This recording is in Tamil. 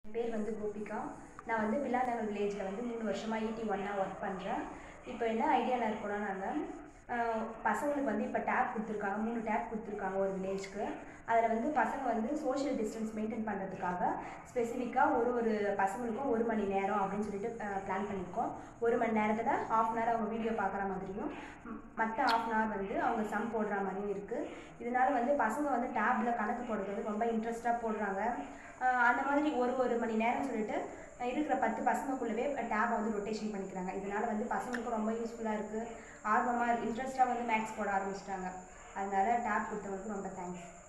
என் பேர் வந்து கோபிகா நான் வந்து பில்லாநகர் வில்லேஜில் வந்து மூணு வருஷமாக ஈடி ஒன்னாக ஒர்க் பண்ணுறேன் இப்போ என்ன ஐடியாவில் இருக்கோம்னா நாங்கள் பசங்களுக்கு வந்து இப்போ டேப் கொடுத்துருக்காங்க மூணு டேப் கொடுத்துருக்காங்க ஒரு வில்லேஜ்க்கு அதில் வந்து பசங்க வந்து சோஷியல் டிஸ்டன்ஸ் மெயின்டைன் பண்ணுறதுக்காக ஸ்பெசிஃபிக்காக ஒரு ஒரு பசங்களுக்கும் ஒரு மணி நேரம் அப்படின்னு சொல்லிட்டு பிளான் பண்ணியிருக்கோம் ஒரு மணி நேரத்தில் ஹாஃப் அன் ஹவர் அவங்க வீடியோ பார்க்குற மாதிரியும் மற்ற ஹாஃப் அன் ஹவர் வந்து அவங்க சம் போடுற மாதிரியும் இருக்குது இதனால வந்து பசங்க வந்து டேப்பில் கணக்கு போடுறது வந்து ரொம்ப இன்ட்ரெஸ்ட்டாக போடுறாங்க ஆஹ் அந்த மாதிரி ஒரு ஒரு மணி நேரம் சொல்லிட்டு இருக்கிற பத்து பசங்களுக்குள்ளவே டேப்பை வந்து ரொட்டேஷன் பண்ணிக்கிறாங்க இதனால வந்து பசங்களுக்கும் ரொம்ப யூஸ்ஃபுல்லாக இருக்குது ஆர்வமாக இன்ட்ரெஸ்ட்டாக வந்து மேக்ஸ் போட ஆரம்பிச்சிட்டாங்க அதனால டேப் கொடுத்தவங்களுக்கு ரொம்ப தேங்க்ஸ்